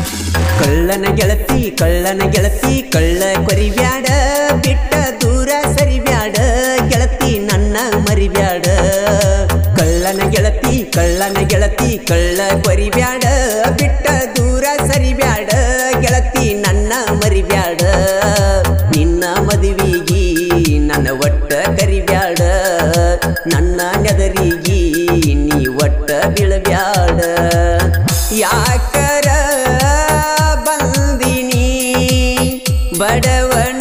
ಕಳ್ಳನ ಗೆಳತಿ ಕಳ್ಳನ ಗೆಳತಿ ಕಳ್ಳ ಕೊರಿಬ್ಯಾಡ ಬಿಟ್ಟ ದೂರ ಸರಿಬ್ಯಾಡ ಗೆಳತಿ ನನ್ನ ಮರಿಬ್ಯಾಡ ಕಳ್ಳನ ಗೆಳತಿ ಕಳ್ಳನ ಗೆಳತಿ ಕಳ್ಳ ಕೊರಿಬ್ಯಾಡ ಬಿಟ್ಟ ದೂರ ಸರಿಬ್ಯಾಡ ಗೆಳತಿ ನನ್ನ ಮರಿಬ್ಯಾಡ ನಿನ್ನ ಮದುವಿಗಿ ನನ್ನ ಒಟ್ಟ ಕರಿಬ್ಯಾಡ ನನ್ನ ನೆದರಿಗಿ ನೀ ಒಟ್ಟ ಬೀಳಬ್ಯಾಡ ಯಾಕರ ಬಂದಿನಿ ಬಡವನ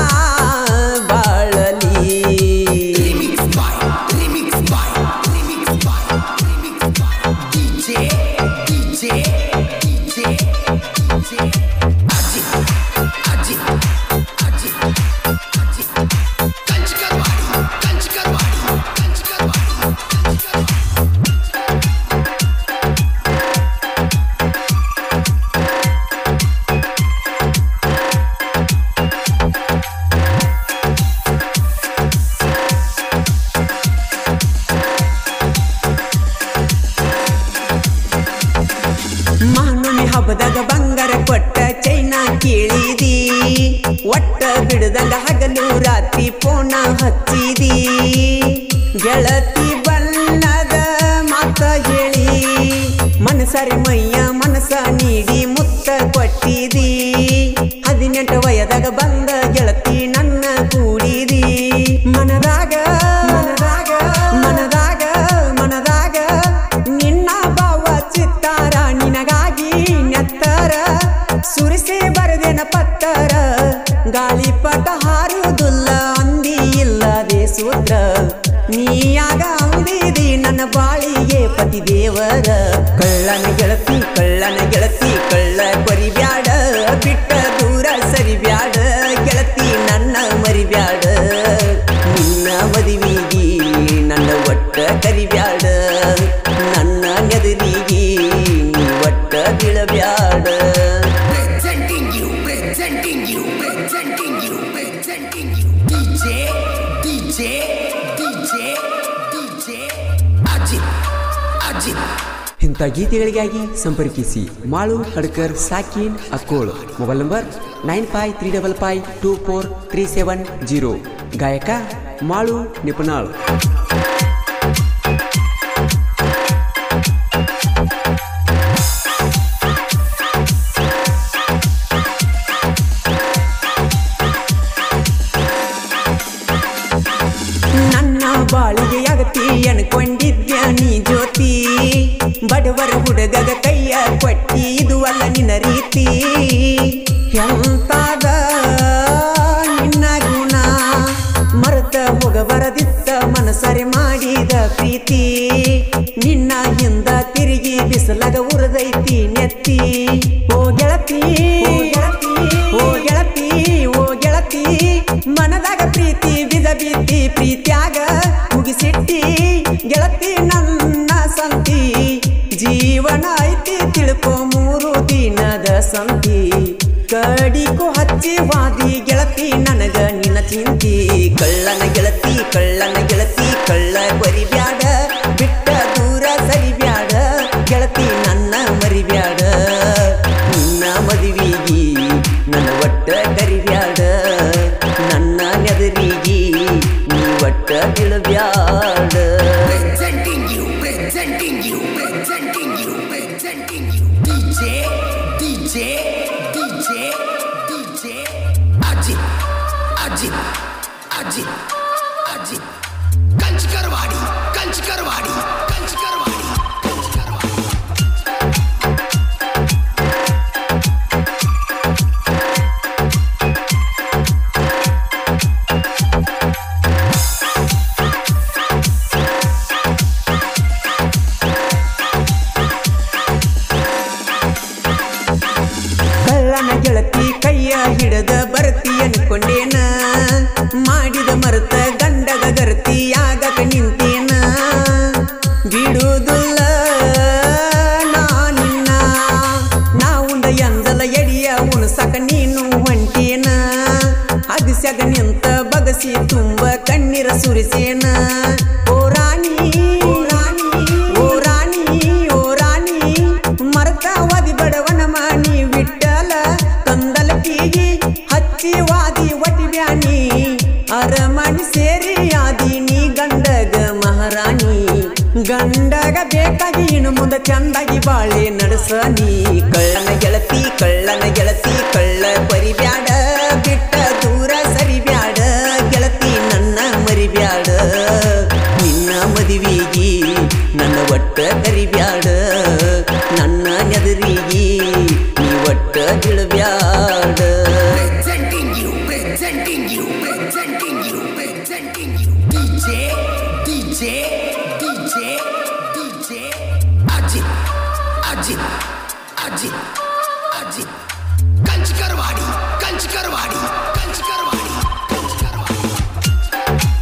ಬಾಳಲಿ Remix by, remix by, remix by, remix by. DJ, DJ, DJ, DJ. Ajit, Ajit, Ajit, Ajit. Kanch Karwadi, Kanch Karwadi, Kanch Karwadi, Kanch Karwadi. ಮಾನುನಿ ಹಬ್ಬದಾಗ ಬಂಗಾರ ಕೊಟ್ಟ ಚೈನಾ ಕೇಳಿದಿ ಒಟ್ಟ ಬಿಡದಂಗ ಹಗಲು ರಾತ್ರಿ ಪೋಣ ಹಚ್ಚಿದಿ ಗೆಳತಿ ಬಣ್ಣದ ಮಾತ ಹೇಳಿ ಮನಸರಿ ಮೈಯ ಮನಸ ನೀಡಿ ಮುತ್ತ ಕೊಟ್ಟಿದಿ ಹದಿನೆಂಟು ವಯದಾಗ ಬಂದ ಗೆಳತಿ ನನ್ನ ಕೂಡಿದಿ ಮನದಾಗ ಮನದಾಗ ಮನದಾಗ ಮನದಾಗ ನಿನ್ನ ಭಾವ ಚಿತ್ತಾರ ನಿನಗಾಗಿ ನೆತ್ತರ ಸುರಿಸಿ ಬರದೇನ ಪತ್ತರ ಗಾಳಿಪಟ ಹಾರುವುದಿಲ್ಲ ಅಂದಿ ಇಲ್ಲದೆ ಸೂತ್ರ ನೀಯಾಗ ಅಂದಿದಿ ನನ್ನ ಬಾಳಿಗೆ ಪತಿ ದೇವರ ಕಳ್ಳನ ಗೆಳತಿ ಕಳ್ಳನ ಗೆಳತಿ ಕಳ್ಳ ಕೊರಿಬ್ಯಾಡ ಬಿಟ್ಟ ದೂರ ಸರಿಬ್ಯಾಡ ಗೆಳತಿ ನನ್ನ ಮರಿಬ್ಯಾಡ ನಿನ್ನ ಮದುವಿಗಿ ನನ್ನ ಒಟ್ಟ ಕರಿಬ್ಯಾಡ ನನ್ನ ನೆದರಿಗಿ ನೀ ಒಟ್ಟ ಬೀಳಬ್ಯಾಡ Presenting you, presenting you, presenting you, presenting you. DJ, DJ, DJ, DJ. Ajit, Ajit. ಇಂಥ ಗೀತೆಗಳಿಗಾಗಿ ಸಂಪರ್ಕಿಸಿ ಮಾಳು ಹಡ್ಕರ್ ಸಾಕಿನ್ Akkol mobile number nine five three double five two four three seven zero ಗಾಯಕ ಮಾಳು ನಿಪುಣಾಳ್ ನನ್ನ ಬಾಳಿಗೆ ಅಗತಿ ಅನ್ಕೊಂಡಿದ್ಯ ನೀ ಜ್ಯೋತಿ ಬಡವರ ಹುಡುಗಗ ಕೈಯ ಕೊಟ್ಟಿ ಇದು ಅಲ್ಲ ನಿನ್ನ ರೀತಿ ಎಂತಾದ ನಿನ್ನ ಗುಣ ಮರೆತ ಹೋಗಬರದಿತ್ತ ಮನಸರೆ ಮಾಡಿದ ಪ್ರೀತಿ ನಿನ್ನ ಹಿಂದ ತಿರುಗಿ ಬಿಸಲಾಗ ಉರದೈತಿ ನೆತ್ತಿ ಓ ಗೆಳತಿ ಓ ಗೆಳತಿ ಓ ಗೆಳತಿ ಓ ಗೆಳತಿ ಮನದಾಗ ಪ್ರೀತಿ ಬಿದ ಬೀತಿ ಪ್ರೀತ್ಯಾಗ ಮುಗಿಸಿಟ್ಟಿ ಗೆಳತಿ ನನ್ನ ಸಂತಿ ಜೀವನ ಐತಿ ತಿಳ್ಕೊ ಮೂರು ದಿನದ ಸಂತಿ ಕಡಿಕೊ ಹಚ್ಚಿ ವಾದಿ ಗೆಳತಿ ನನಗ ನಿನ್ನ ಚಿಂತಿ ಕಳ್ಳನ ಗೆಳತಿ ಕಳ್ಳನ ಗೆಳತಿ ಕಳ್ಳ ಬರಿಬ್ಯಾಡ ಬಿಟ್ಟ ದೂರ ಸರಿಬ್ಯಾಡ ಗೆಳತಿ ನನ್ನ ಮರಿಬ್ಯಾಡ ನಿನ್ನ ಮದುವಿಗಿ ನನ್ನ ಒಟ್ಟ ಕರಿಬ್ಯಾಡ ನನ್ನ ನೆದರಿಗಿ ನೀ ಒಟ್ಟ ಬೀಳಬ್ಯಾಡ Presenting you, presenting you, presenting you, presenting you. DJ, DJ, DJ, DJ. Ajit, Ajit, Ajit, Ajit. Kanch Karwadi, Kanch Karwadi, Kanch Karwadi, Kanch Karwadi. ಕಳ್ಳನ ಗೆಳತಿ ಕೈಯ ಹಿಡದ ಬರ್ತಿ ಅನ್ಕೊಂಡೇನ ಮಾಡಿದ ಮರೆತ ಗಂಡಗ ಗರ್ತಿ ಆಗಕ ನಿಂತೇನ ಬಿಡುವುದಿಲ್ಲ ನಾ ನಿನ್ನ ನಾವುಂಡ ಎಂದಲ ಎಡಿಯ ಉಣಸಕ ನೀನು ಹೊಂಟೇನ ಅಗಸ್ಯಾಗ ನಿಂತ ಬಗಸಿ ತುಂಬ ಕಣ್ಣೀರ ಸುರಿಸೇನ ಓ ರಾಣಿ ಓ ರಾಣಿ ಓ ರಾಣಿ ಓ ರಾಣಿ ಮರ್ತಾವದಿ ಬಡವನ ಮಾನಿ ಇನ್ನು ಮುಂದೆ ಚಂದಾಗಿ ಬಾಳೆ ನಡೆಸ ನೀ ಕಳ್ಳನ ಗೆಳತಿ ಕಳ್ಳನ ಗೆಳತಿ ಕಳ್ಳ ಪರಿಬ್ಯಾಡ ಬಿಟ್ಟ ದೂರ ಸರಿಬ್ಯಾಡ ಗೆಳತಿ ನನ್ನ ಮರಿಬ್ಯಾಡ ನಿನ್ನ ಮದುವಿಗಿ ನನ್ನ ಒಟ್ಟ ಕರಿಬ್ಯಾಡ ನನ್ನ ನೆದರಿಗಿ ನೀ ಒಟ್ಟ ಬೀಳಬ್ಯಾಡ Presenting you, presenting you, presenting you, presenting you. DJ, DJ, DJ, DJ. Ajit, Ajit, Ajit, Ajit. Kanchkarwadi, Kanchkarwadi, Kanchkarwadi, Kanchkarwadi.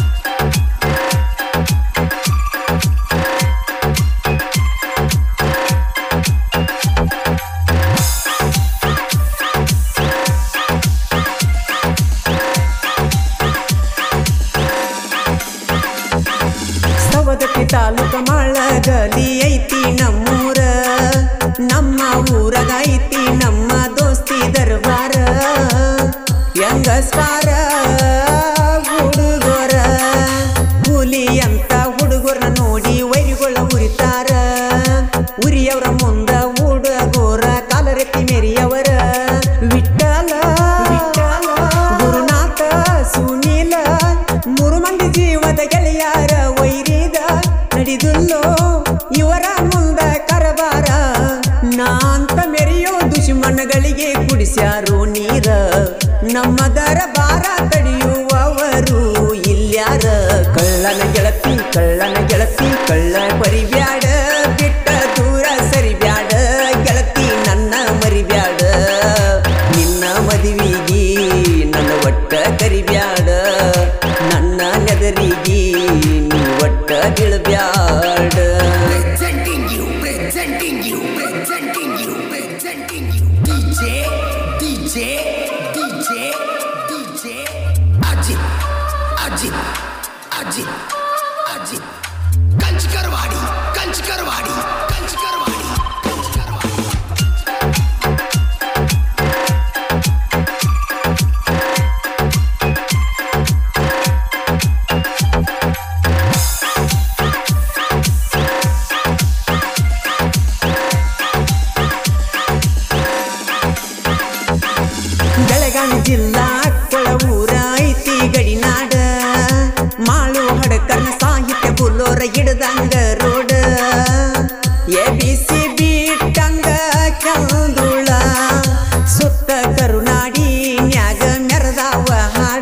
Savadatti ತಾಲೂಕ ಮಳಗಲಿ ಐತಿ ನಮ್ಮೂರ ನಮ್ಮ ಊರಾಗ ಐತಿ ನಮ್ಮ ದೋಸ್ತಿ ದರ್ಬಾರ ಯಂಗಸ್ಟಾರ ಹುಡುಗರ ಹುಲಿ ಅಂತ ಹುಡುಗರನ್ನ ನೋಡಿ ವೈರಿಗಳ ಉರಿತಾರ ಉರಿಯವರ ಮುಂದ ಹುಡುಗೋರ ಕಾಲರೆತ್ತಿ ಮೆರಿಯವರ ವಿಠಲ ವಿಠಲ ಗುರುನಾಥ ಸುನೀಲ ಮೂರು ಮಂದಿ ಜೀವದ ಗೆಳೆಯಾರ ವೈರಿದ ನಡೆದುಲ್ಲೋ ಇವರ ಮುಂದ ಕರಬಾರ ನಾಂತ ಮೆರೆಯೋ ದುಶ್ಮನಗಳಿಗೆ ಕುಡಿಸ್ಯಾರೋ ನೀರ ನಮ್ಮ ದರಬಾರ ತಡೆಯುವವರು ಇಲ್ಯಾರ ಕಳ್ಳನ ಗೆಳತಿ ಕಳ್ಳನ ಗೆಳತಿ ಕಳ್ಳ ಪರಿಬ್ಯಾಡ ಬಿಟ್ಟ ದೂರ ಸರಿಬ್ಯಾಡ ಗೆಳತಿ ನನ್ನ ಮರಿಬ್ಯಾಡ ನಿನ್ನ ಮದುವಿಗಿ ನನ್ನ ಒಟ್ಟ ಕರಿಬ್ಯಾಡ ನನ್ನ ನೆದರಿಗಿ ನೀ ಒಟ್ಟ ಬೀಳಬ್ಯಾಡ Presenting you, presenting you, presenting you, presenting you. DJ, DJ, DJ, DJ. Ajit, Ajit, Ajit, Ajit. Kanchkarwadi, Kanchkarwadi, Kanchkarwadi, Kanchkarwadi. Belagavi ಜಿಲ್ಲಾ ಕೊಳ ಊರ ಐತಿ ಗಡಿನಾಡ ಮಾಳು ಹಡಕರ್ನ ಸಾಹಿತ್ಯ ಬುಲ್ಲೋರ ಹಿಡ್ದಂಗ ರೋಡ್ ಎ ಬಿ ಸಿ ಬಿಟ್ಟಂಗ ಚಂದುಳ ಸುತ್ತ ಕರುನಾಡಿ ನ್ಯಾಗ ಮೆರದಾವ ಹಾಡ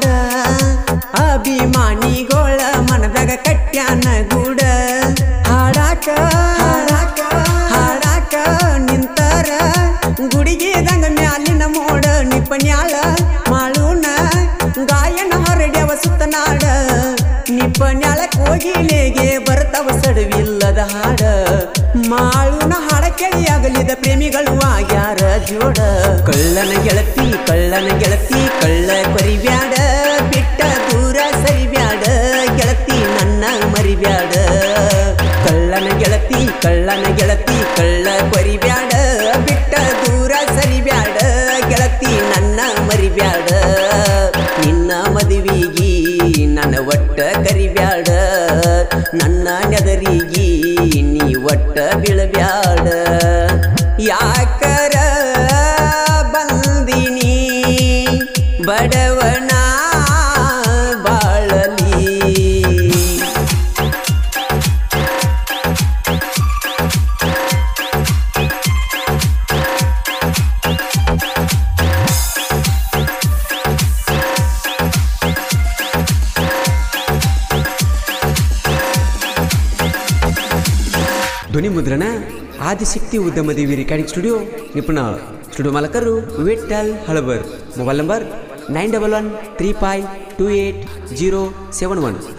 ಅಭಿಮಾನಿಗೋಳ ಮನದಾಗ ಕಟ್ಯಾನ ಗೂಡ ಹಾಡಾಕ ಹಾಡಾಕ ಹಾಡಾಕ ನಿಂತಾರ ಗುಡಿಗೆದಂಗ ಮ್ಯಾಲಿನ ಮೋಡ ನಿಪನ್ಯಾಳ ಮಾಳುನ ಗಾಯನ ಹೊರಡ್ಯವ ಸುತ್ತನಾಡ ನಿಪನ್ಯಾಳ ಕೋಗಿಲೆಗೆ ಬರ್ತಾವ ಸಡವಿಲ್ಲದ ಹಾಡ ಮಾಳುನ ಹಾಡ ಕೆಳಿಯಾಗಲಿದ ಪ್ರೇಮಿಗಳು ಆಗ್ಯಾರ ಜೋಡ ಕಳ್ಳನ ಗೆಳತಿ ಕಳ್ಳನ ಗೆಳತಿ ಕಳ್ಳ ಪರಿಬ್ಯಾಡ ಬಿಟ್ಟ ದೂರ ಸರಿಬ್ಯಾಡ ಗೆಳತಿ ನನ್ನ ಮರಿಬ್ಯಾಡ ಕಳ್ಳನ ಗೆಳತಿ ಕಳ್ಳನ ಗೆಳತಿ ಕಳ್ಳ ಕೊರಿಬ್ಯಾಡ ಬಿಟ್ಟ ದೂರ ಸರಿಬ್ಯಾಡ ಗೆಳತಿ ನನ್ನ ಮರಿಬ್ಯಾಡ ನಿನ್ನ ಮದುವಿಗಿ ನನ್ನ ಒಟ್ಟ ಕರಿಬ್ಯಾಡ ನನ್ನ ನೆದರಿಗಿ ನೀ ಒಟ್ಟ ಬೀಳಬ್ಯಾಡ ಯಾಕರ ಬಂದಿನಿ ಬಡವನ ಬಾಳಲಿ ಧ್ವನಿ ಮುದ್ರಣ ಆದಿಶಕ್ತಿ ಉದ್ಯಮದೇವಿ ರೆಕಾರ್ಡಿಂಗ್ ಸ್ಟುಡಿಯೋ ನಿಪುಣ ಸ್ಟುಡಿಯೋ ಮಾಲಕರು Vithal Halabar mobile number nine double one three five two eight zero seven one